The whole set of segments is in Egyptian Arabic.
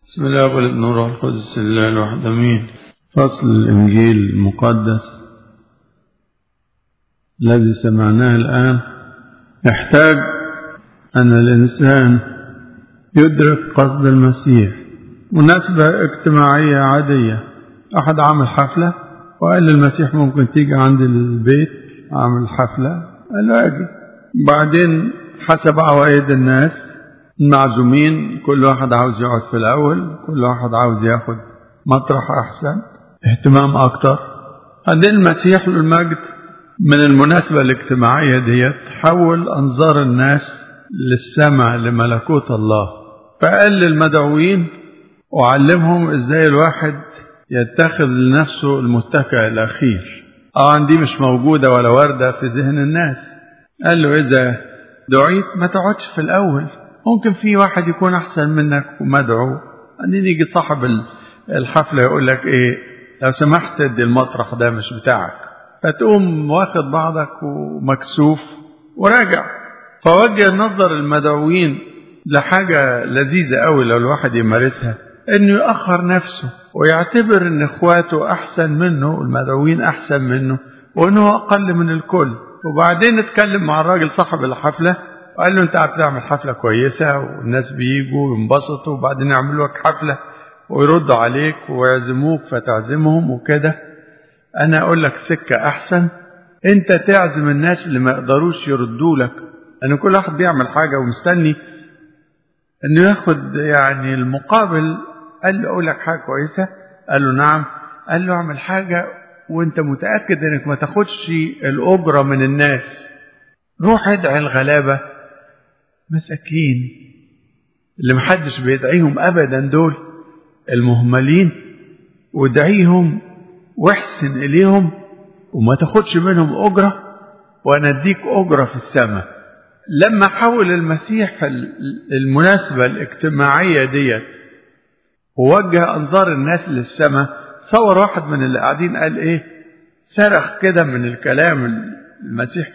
بسم الله والابن والروح القدس الله الواحد امين فصل الانجيل المقدس الذي سمعناه الان يحتاج ان الانسان يدرك قصد المسيح مناسبة اجتماعية عادية أحد عمل حفلة وقال للمسيح ممكن تيجي عند البيت عامل حفلة قال له أجي بعدين حسب عوائد الناس المعزومين كل واحد عاوز يقعد في الأول كل واحد عاوز ياخد مطرح أحسن اهتمام أكتر بعدين المسيح للمجد من المناسبة الاجتماعية ديت حول أنظار الناس للسمع لملكوت الله فقال للمدعوين وعلمهم ازاي الواحد يتخذ لنفسه المتكئ الأخير طبعا دي مش موجودة ولا واردة في ذهن الناس قال له إذا دعيت ما تقعدش في الأول ممكن في واحد يكون أحسن منك ومدعو بعدين يجي صاحب الحفلة يقول لك إيه لو سمحت ادي المطرح ده مش بتاعك فتقوم واخد بعضك ومكسوف وراجع فوجه نظر المدعوين لحاجة لذيذة قوي لو الواحد يمارسها انه يأخر نفسه ويعتبر ان اخواته احسن منه والمدعوين احسن منه وانه اقل من الكل وبعدين اتكلم مع الراجل صاحب الحفلة وقال له انت هتعمل حفلة كويسة والناس بيجوا وينبسطوا وبعدين يعملوا لك حفلة ويردوا عليك ويعزموك فتعزمهم وكده انا اقول لك سكة احسن انت تعزم الناس اللي ما يقدروش يردوا لك ان كل واحد بيعمل حاجة ومستني انه ياخد يعني المقابل قال له اقول لك حاجة كويسة قال له نعم قال له اعمل حاجة وانت متأكد انك ما تاخدش الاجرة من الناس روح ادعي الغلابة مساكين اللي محدش بيدعيهم ابدا دول المهملين وادعيهم واحسن اليهم وما تاخدش منهم اجرة وانا اديك اجرة في السماء لما حول المسيح المناسبة الاجتماعية ديت ووجه انظار الناس للسماء صور واحد من اللي قاعدين قال ايه صرخ كده من الكلام المسيح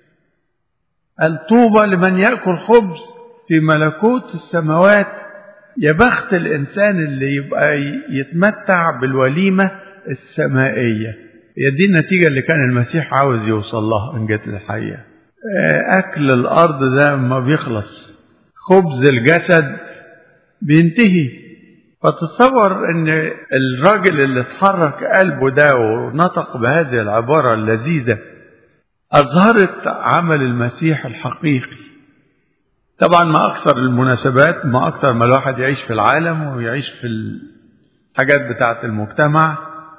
قال طوبى لمن يأكل خبز في ملكوت السماوات يا بخت الإنسان اللي يبقى يتمتع بالوليمة السمائية هي دي النتيجة اللي كان المسيح عاوز يوصل لها إن جت الحقيقة أكل الأرض ده ما بيخلص خبز الجسد بينتهي فتصور ان الراجل اللي اتحرك قلبه ده ونطق بهذه العبارة اللذيذة أظهرت عمل المسيح الحقيقي طبعا ما أكثر المناسبات ما أكثر ما الواحد يعيش في العالم ويعيش في الحاجات بتاعة المجتمع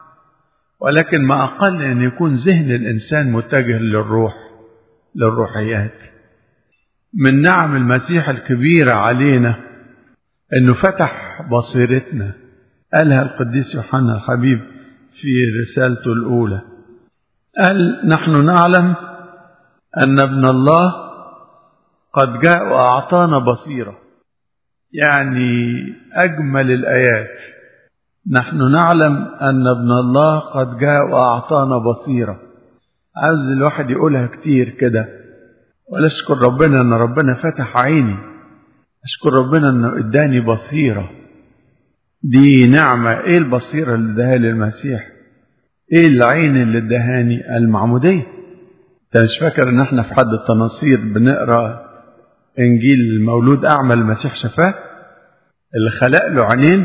ولكن ما أقل أن يكون ذهن الإنسان متجه للروح للروحيات من نعم المسيح الكبيرة علينا أنه فتح بصيرتنا قالها القديس يوحنا الحبيب في رسالته الأولى قال نحن نعلم أن ابن الله قد جاء وأعطانا بصيرة يعني أجمل الآيات نحن نعلم أن ابن الله قد جاء وأعطانا بصيرة عاوز الواحد يقولها كتير كده ولا أشكر ربنا أن ربنا فتح عيني أشكر ربنا أنه إداني بصيرة دي نعمة إيه البصيرة اللي اداها لي المسيح إيه العين اللي ادهاني المعمودية أنت مش فاكر إن إحنا في حد التناصير بنقرأ إنجيل المولود أعمى المسيح شفاه اللي خلق له عينين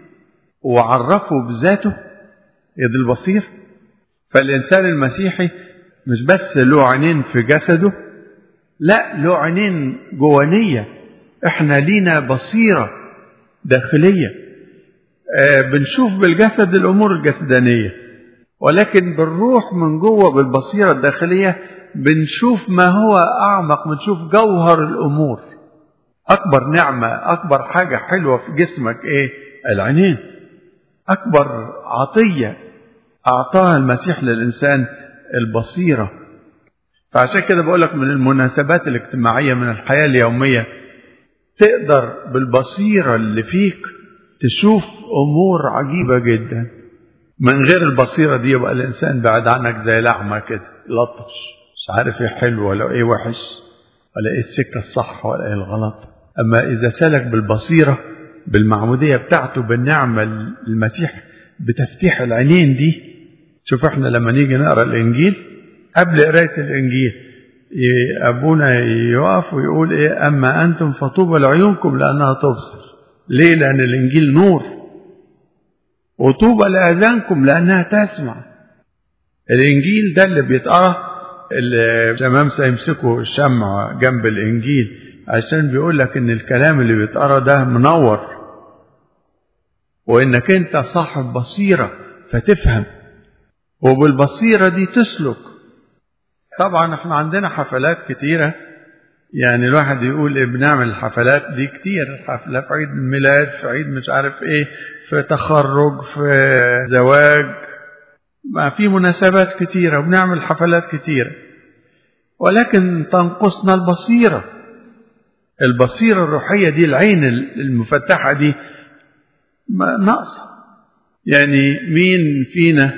وعرفه بذاته هي دي البصير فالإنسان المسيحي مش بس له عينين في جسده لا له عينين جوانية احنا لينا بصيرة داخلية آه بنشوف بالجسد الأمور الجسدانية ولكن بالروح من جوه بالبصيرة الداخلية بنشوف ما هو أعمق بنشوف جوهر الأمور أكبر نعمة أكبر حاجة حلوة في جسمك إيه العينين أكبر عطية أعطاها المسيح للإنسان البصيرة فعشان كده بقول لك من المناسبات الاجتماعية من الحياة اليومية تقدر بالبصيرة اللي فيك تشوف أمور عجيبة جدا من غير البصيرة دي يبقى الإنسان بعد عنك زي لعمة كده لطش مش عارف ايه حلو ولا ايه وحش ولا ايه السكة الصح ولا ايه الغلط أما إذا سلك بالبصيرة بالمعمودية بتاعته بالنعمة المسيح بتفتيح العينين دي شوف احنا لما نيجي نقرا الانجيل قبل قرايه الانجيل ابونا يقف ويقول ايه اما انتم فطوبى لعيونكم لانها تبصر ليه لان الانجيل نور وطوبى لاذانكم لانها تسمع الانجيل ده اللي بيتقرا الشمام سيمسكوا الشمع جنب الانجيل عشان بيقول لك ان الكلام اللي بيتقرا ده منور وانك انت صاحب بصيره فتفهم وبالبصيره دي تسلك طبعا احنا عندنا حفلات كتيره يعني الواحد يقول ايه بنعمل الحفلات دي كتير حفله في عيد الميلاد في عيد مش عارف ايه في تخرج في زواج ما في مناسبات كتيره وبنعمل حفلات كتيره ولكن تنقصنا البصيره البصيره الروحيه دي العين المفتحه دي ناقصه يعني مين فينا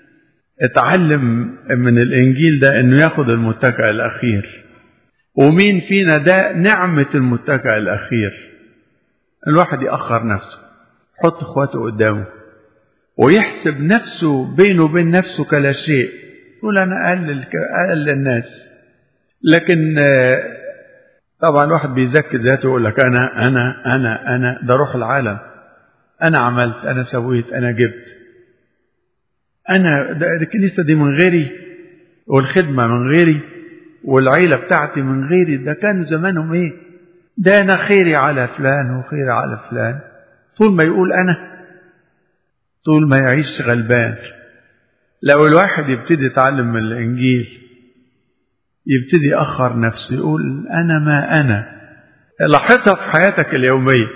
اتعلم من الانجيل ده انه ياخد المتكئ الاخير ومين فينا ده نعمة المتكئ الأخير الواحد يأخر نفسه يحط اخواته قدامه ويحسب نفسه بينه وبين نفسه كلا شيء يقول أنا أقل أقل الناس لكن طبعا الواحد بيزكي ذاته يقول لك أنا أنا أنا أنا ده روح العالم أنا عملت أنا سويت أنا جبت أنا ده الكنيسة دي من غيري والخدمة من غيري والعيلة بتاعتي من غيري ده كانوا زمانهم ايه ده انا خيري على فلان وخيري على فلان طول ما يقول انا طول ما يعيش غلبان لو الواحد يبتدي يتعلم من الانجيل يبتدي يأخر نفسه يقول انا ما انا لاحظها في حياتك اليومية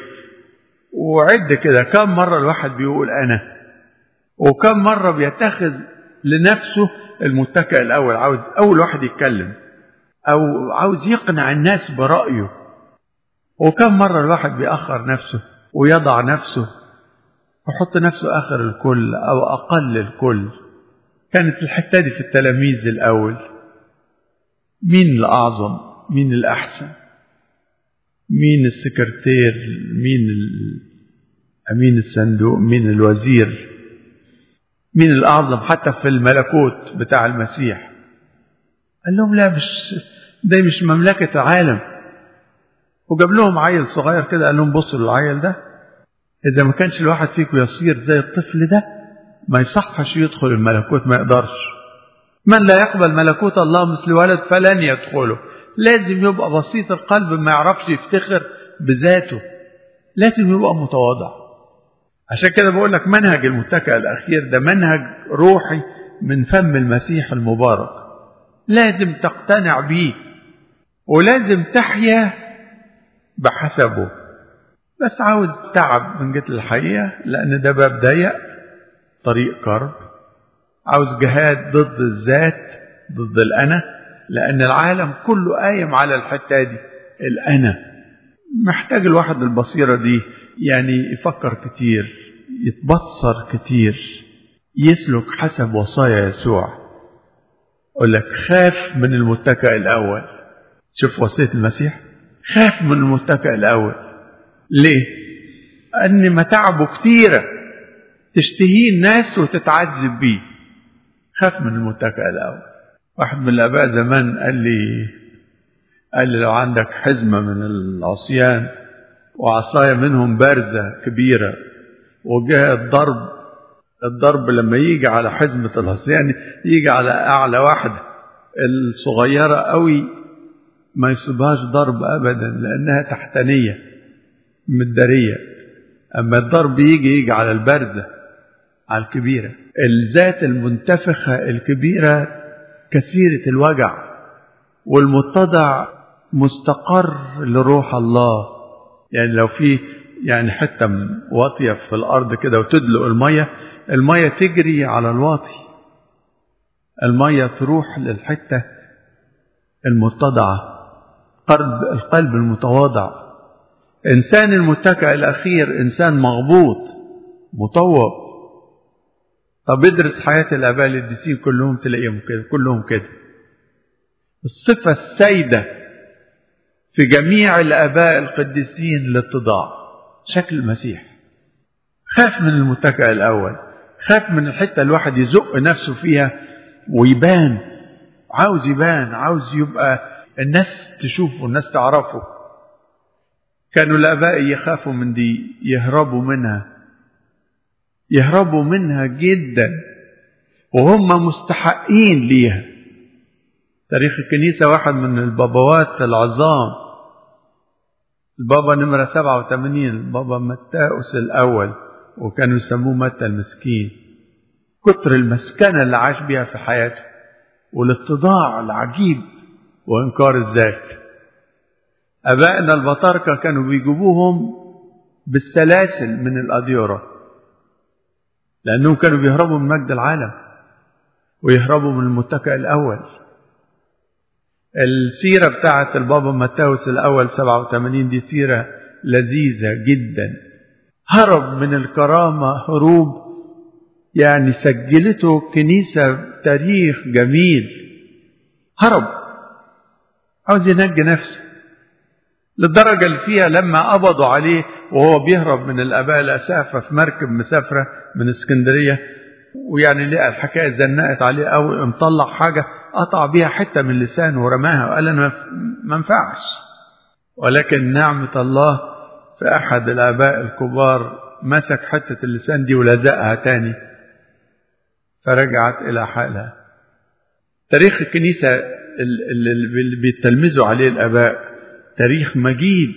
وعد كده كم مرة الواحد بيقول انا وكم مرة بيتخذ لنفسه المتكئ الاول عاوز اول واحد يتكلم أو عاوز يقنع الناس برأيه وكم مرة الواحد بيأخر نفسه ويضع نفسه ويحط نفسه آخر الكل أو أقل الكل كانت الحتة دي في التلاميذ الأول مين الأعظم مين الأحسن مين السكرتير مين أمين الصندوق مين الوزير مين الأعظم حتى في الملكوت بتاع المسيح قال لهم لا مش ده مش مملكة عالم وجاب لهم عيل صغير كده قال لهم بصوا للعيل ده إذا ما كانش الواحد فيكم يصير زي الطفل ده ما يصحش يدخل الملكوت ما يقدرش من لا يقبل ملكوت الله مثل ولد فلن يدخله لازم يبقى بسيط القلب ما يعرفش يفتخر بذاته لازم يبقى متواضع عشان كده بقول لك منهج المتكئ الأخير ده منهج روحي من فم المسيح المبارك لازم تقتنع بيه ولازم تحيا بحسبه بس عاوز تعب من جهة الحقيقة لأن ده باب ضيق طريق كرب عاوز جهاد ضد الذات ضد الأنا لأن العالم كله قايم على الحتة دي الأنا محتاج الواحد البصيرة دي يعني يفكر كتير يتبصر كتير يسلك حسب وصايا يسوع يقول لك خاف من المتكئ الأول شوف وصية المسيح خاف من المتكئ الأول ليه؟ أن متاعبه كتيرة تشتهيه الناس وتتعذب بيه خاف من المتكئ الأول واحد من الآباء زمان قال لي قال لي لو عندك حزمة من العصيان وعصاية منهم بارزة كبيرة وجاء الضرب الضرب لما يجي على حزمة العصيان يجي على أعلى واحدة الصغيرة قوي ما يصيبهاش ضرب أبدا لأنها تحتانية مدارية أما الضرب يجي يجي على البارزة على الكبيرة الذات المنتفخة الكبيرة كثيرة الوجع والمتضع مستقر لروح الله يعني لو في يعني حتة واطية في الأرض كده وتدلق المية المية تجري على الواطي المية تروح للحتة المتضعة قلب القلب المتواضع إنسان المتكئ الأخير إنسان مغبوط مطوب طب ادرس حياة الآباء القديسين كلهم تلاقيهم كده كلهم كده الصفة السيدة في جميع الآباء القديسين الاتضاع شكل المسيح خاف من المتكئ الأول خاف من الحتة الواحد يزق نفسه فيها ويبان عاوز يبان عاوز يبقى الناس تشوفه الناس تعرفه كانوا الآباء يخافوا من دي يهربوا منها يهربوا منها جدا وهم مستحقين ليها تاريخ الكنيسة واحد من البابوات العظام البابا نمرة 87 البابا متاوس الأول وكانوا يسموه متى المسكين كتر المسكنة اللي عاش بيها في حياته والاتضاع العجيب وإنكار الذات أبائنا البطاركة كانوا بيجيبوهم بالسلاسل من الأديرة لأنهم كانوا بيهربوا من مجد العالم ويهربوا من المتكئ الأول السيرة بتاعت البابا متاوس الأول 87 دي سيرة لذيذة جدا هرب من الكرامة هروب يعني سجلته كنيسة تاريخ جميل هرب عاوز ينجي نفسه للدرجة اللي فيها لما قبضوا عليه وهو بيهرب من الآباء الأسافة في مركب مسافرة من اسكندرية ويعني لقى الحكاية زنقت عليه قوي مطلع حاجة قطع بيها حتة من لسانه ورماها وقال أنا ما ينفعش ولكن نعمة الله في أحد الآباء الكبار مسك حتة اللسان دي ولزقها تاني فرجعت إلى حالها تاريخ الكنيسة اللي بيتلمذوا عليه الآباء تاريخ مجيد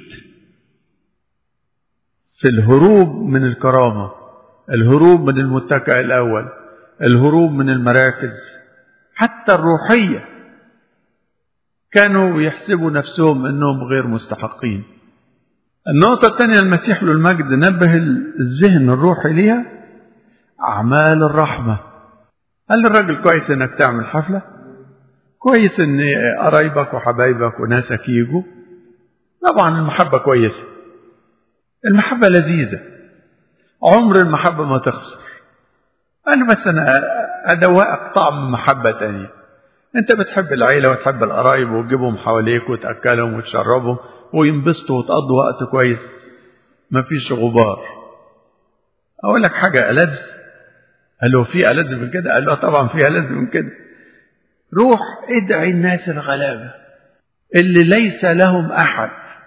في الهروب من الكرامة الهروب من المتكئ الأول الهروب من المراكز حتى الروحية كانوا يحسبوا نفسهم أنهم غير مستحقين النقطة الثانية المسيح له المجد نبه الذهن الروحي ليها أعمال الرحمة هل الراجل كويس انك تعمل حفلة كويس ان قرايبك وحبايبك وناسك يجوا طبعا المحبة كويسة المحبة لذيذة عمر المحبة ما تخسر أنا مثلا أدوقك طعم محبة تانية أنت بتحب العيلة وتحب القرايب وتجيبهم حواليك وتأكلهم وتشربهم وينبسطوا وتقضوا وقت كويس مفيش غبار أقول لك حاجة ألذ قال له في ألذ من كده قال له طبعا في ألذ من كده روح ادعي الناس الغلابة اللي ليس لهم أحد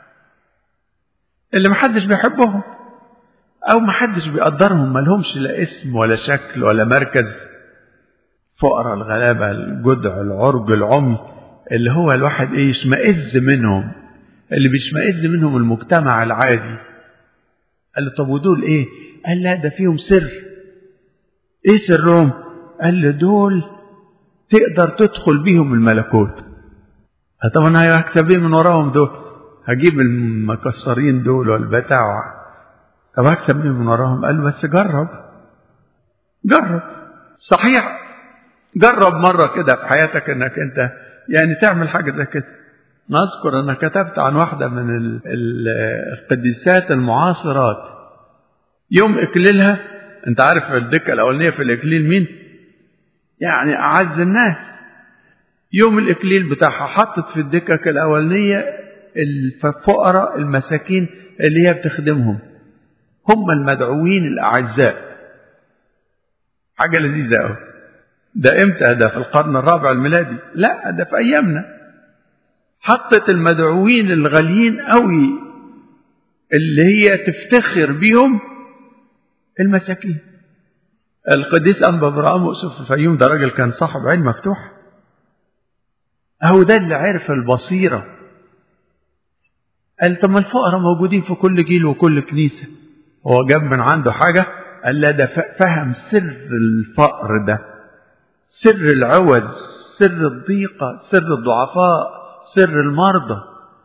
اللي محدش بيحبهم أو محدش بيقدرهم ملهمش لا اسم ولا شكل ولا مركز فقراء الغلابة الجدع العرج العمي اللي هو الواحد ايه يشمئز منهم اللي بيشمئز منهم المجتمع العادي قال له طب ودول ايه قال لا ده فيهم سر ايه سرهم قال له دول تقدر تدخل بيهم الملكوت طب انا هكسب ايه من وراهم دول هجيب المكسرين دول والبتاع طب هكسب ايه من وراهم قال له بس جرب جرب صحيح جرب مرة كده في حياتك انك انت يعني تعمل حاجة زي كده نذكر انا كتبت عن واحدة من ال ال القديسات المعاصرات يوم اكليلها انت عارف الدكة الاولانية في الاكليل مين يعني اعز الناس يوم الاكليل بتاعها حطت في الدكك الاولانية الفقراء المساكين اللي هي بتخدمهم هم المدعوين الاعزاء حاجة لذيذة قوي ده امتى ده في القرن الرابع الميلادي لا ده في ايامنا حطت المدعوين الغاليين قوي اللي هي تفتخر بيهم المساكين القديس انبا ابراهيم يوسف الفيوم ده راجل كان صاحب عين مفتوح اهو ده اللي عرف البصيره قال طب ما الفقراء موجودين في كل جيل وكل كنيسه هو جاب من عنده حاجه قال لا ده فهم سر الفقر ده سر العوز سر الضيقة سر الضعفاء سر المرضى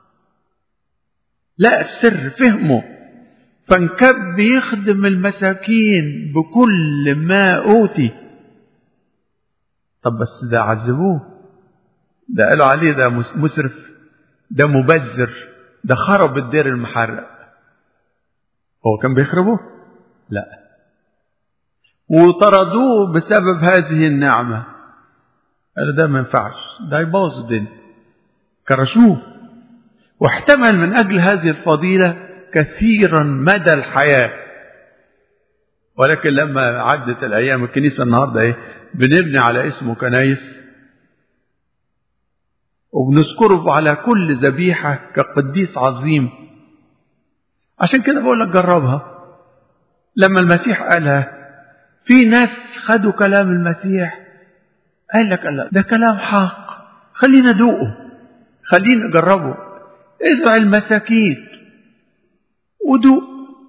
لا السر فهمه فانكب يخدم المساكين بكل ما أوتي طب بس ده عذبوه ده قالوا عليه ده مسرف ده مبذر ده خرب الدير المحرق هو كان بيخربه لا وطردوه بسبب هذه النعمة قال ده ما ينفعش ده يبوظ الدنيا كرشوه واحتمل من أجل هذه الفضيلة كثيرا مدى الحياة ولكن لما عدت الأيام الكنيسة النهاردة إيه بنبني على اسمه كنايس وبنذكره على كل ذبيحة كقديس عظيم عشان كده بقول لك جربها لما المسيح قالها في ناس خدوا كلام المسيح قال لك لا ده كلام حق خلينا ندوقه خلينا نجربه ازرع المساكين ودوق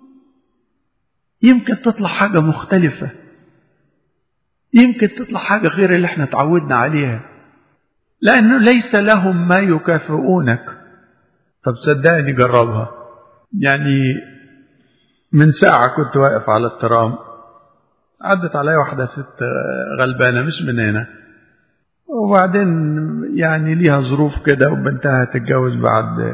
يمكن تطلع حاجة مختلفة يمكن تطلع حاجة غير اللي احنا تعودنا عليها لأنه ليس لهم ما يكافئونك طب صدقني جربها يعني من ساعة كنت واقف على الترام عدت علي واحدة ست غلبانة مش من هنا وبعدين يعني ليها ظروف كده وبنتها تتجوز بعد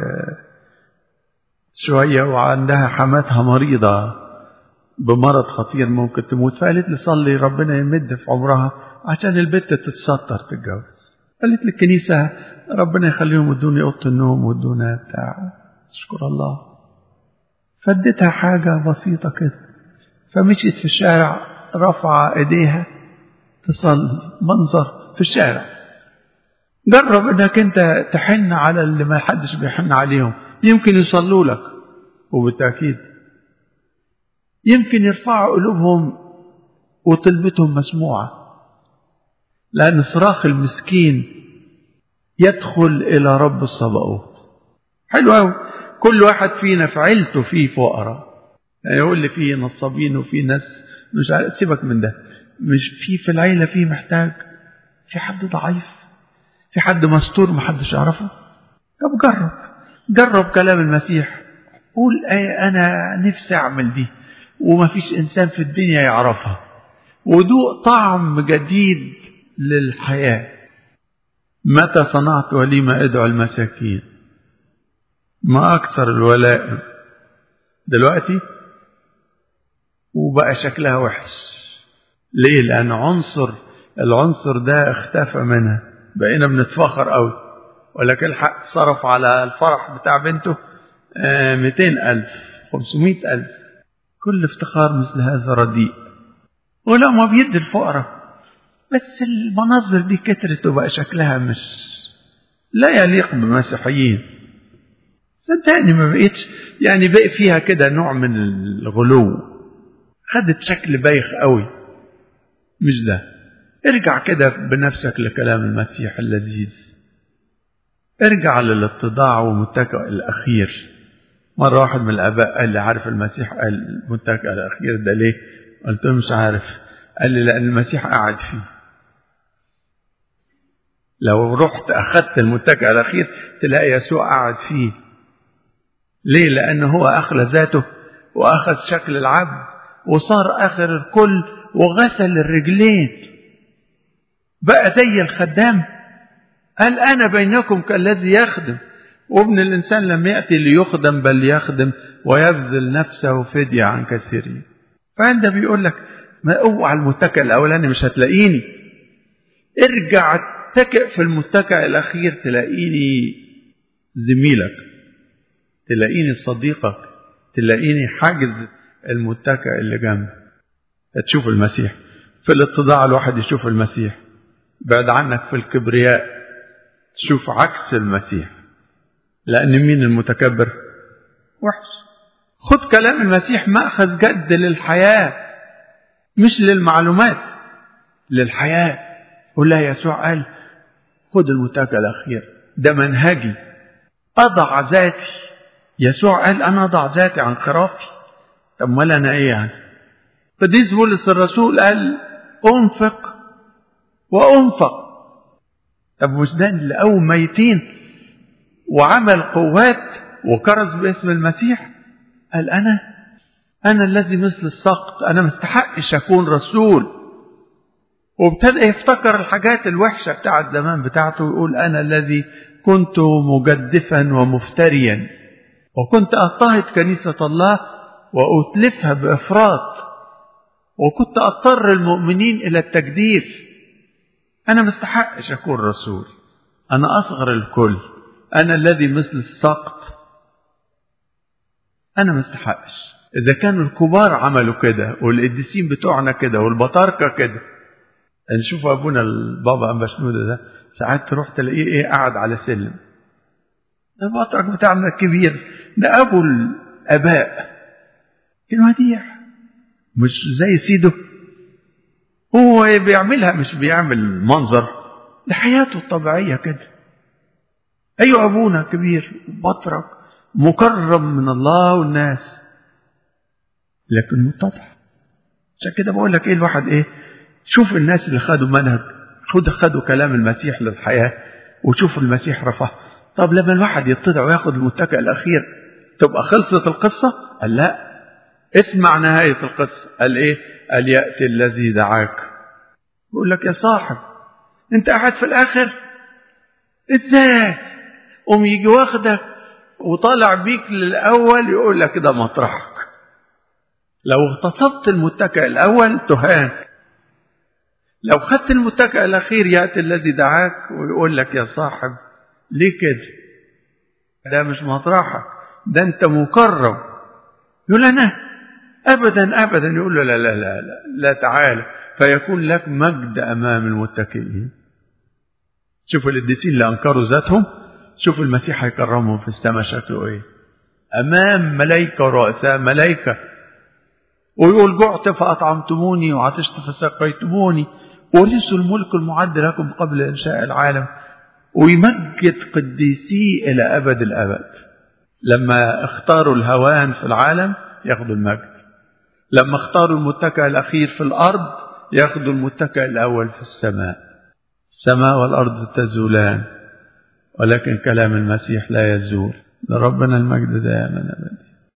شوية وعندها حماتها مريضة بمرض خطير ممكن تموت فقالت لي صلي ربنا يمد في عمرها عشان البنت تتستر تتجوز قالت لي الكنيسة ربنا يخليهم يدوني أوضة النوم ويدونا بتاع اشكر الله فاديتها حاجة بسيطة كده فمشيت في الشارع رفع ايديها تصلي منظر في الشارع جرب انك انت تحن على اللي ما حدش بيحن عليهم يمكن يصلوا لك وبالتأكيد يمكن يرفعوا قلوبهم وطلبتهم مسموعة لأن صراخ المسكين يدخل إلى رب الصباؤوت حلو قوي كل واحد فينا في عيلته فيه فقراء يعني يقول لي فيه نصابين وفي ناس مش عارف سيبك من ده مش في في العيلة فيه محتاج في حد ضعيف في حد مستور محدش يعرفه طب جرب جرب كلام المسيح قول ايه انا نفسي اعمل دي ومفيش انسان في الدنيا يعرفها ودوق طعم جديد للحياة متى صنعت وليمة ادعو المساكين ما أكثر الولائم دلوقتي وبقى شكلها وحش ليه لأن عنصر العنصر ده اختفى منها بقينا بنتفخر قوي ولكن الحق صرف على الفرح بتاع بنته مئتين ألف خمسمائة ألف كل افتخار مثل هذا رديء ولا ما بيدي الفقراء بس المناظر دي كترت وبقى شكلها مش لا يليق بالمسيحيين صدقني ما بقيتش يعني بقي فيها كده نوع من الغلو خدت شكل بايخ قوي مش ده ارجع كده بنفسك لكلام المسيح اللذيذ ارجع للاتضاع والمتكئ الأخير مرة واحد من الآباء قال لي عارف المسيح قال المتكئ الأخير ده ليه؟ قلت له مش عارف قال لي لأن المسيح قاعد فيه لو رحت أخذت المتكئ الأخير تلاقي يسوع قاعد فيه ليه؟ لأنه هو أخلى ذاته وأخذ شكل العبد وصار آخر الكل وغسل الرجلين بقى زي الخدام قال أنا بينكم كالذي يخدم وابن الإنسان لم يأتي ليخدم بل يخدم ويبذل نفسه فدية عن كثيرين فعند بيقول لك ما اوعى المتكئ الأولاني مش هتلاقيني ارجع اتكئ في المتكئ الأخير تلاقيني زميلك تلاقيني صديقك تلاقيني حاجز المتكئ اللي جنبك تشوف المسيح في الاتضاع الواحد يشوف المسيح بعد عنك في الكبرياء تشوف عكس المسيح لأن مين المتكبر وحش خد كلام المسيح مأخذ جد للحياة مش للمعلومات للحياة قول لا يسوع قال خد المتكئ الأخير ده منهجي أضع ذاتي يسوع قال أنا أضع ذاتي عن خرافي طب ما أنا إيه يعني قديس بولس الرسول قال أنفق وأنفق طب مش ده اللي أول ميتين وعمل قوات وكرز باسم المسيح قال أنا أنا الذي مثل السقط أنا مستحقش أكون رسول وابتدى يفتكر الحاجات الوحشة بتاع الزمان بتاعته ويقول أنا الذي كنت مجدفا ومفتريا وكنت أضطهد كنيسة الله وأتلفها بإفراط وكنت أضطر المؤمنين إلى التجديف أنا مستحقش أكون رسول أنا أصغر الكل أنا الذي مثل السقط أنا ما استحقش إذا كانوا الكبار عملوا كده والقديسين بتوعنا كده والبطاركة كده نشوف أبونا البابا أم بشنودة ده ساعات تروح تلاقيه إيه قاعد على سلم البطرك بتاعنا الكبير ده أبو الآباء كان وديع مش زي سيده هو بيعملها مش بيعمل منظر لحياته الطبيعية كده أيوة أبونا كبير بطرك مكرم من الله والناس لكن متضع عشان كده بقول لك ايه الواحد ايه شوف الناس اللي خدوا منهج خد خدوا كلام المسيح للحياة وشوف المسيح رفعه طب لما الواحد يتضع وياخد المتكئ الأخير تبقى خلصت القصة قال لا اسمع نهاية القصة قال ايه قال يأتي الذي دعاك يقول لك يا صاحب انت قاعد في الآخر ازاي قوم يجي واخدك وطالع بيك للأول يقول لك ده مطرحك لو اغتصبت المتكئ الأول تهان لو خدت المتكئ الأخير يأتي الذي دعاك ويقول لك يا صاحب ليه كده ده مش مطرحك ده انت مكرم يقول أنا أبدا أبدا يقول له لا لا لا لا, لا تعالى فيكون لك مجد أمام المتكئين شوفوا القديسين اللي أنكروا ذاتهم شوفوا المسيح هيكرمهم في السماء شكله إيه أمام ملائكة ورؤساء ملائكة ويقول جعت فأطعمتموني وعطشت فسقيتموني ورثوا الملك المعد لكم قبل إنشاء العالم ويمجد قديسيه إلى أبد الأبد لما اختاروا الهوان في العالم ياخدوا المجد لما اختاروا المتكئ الأخير في الأرض ياخدوا المتكئ الأول في السماء السماء والأرض تزولان ولكن كلام المسيح لا يزول لربنا المجد دائما أبدا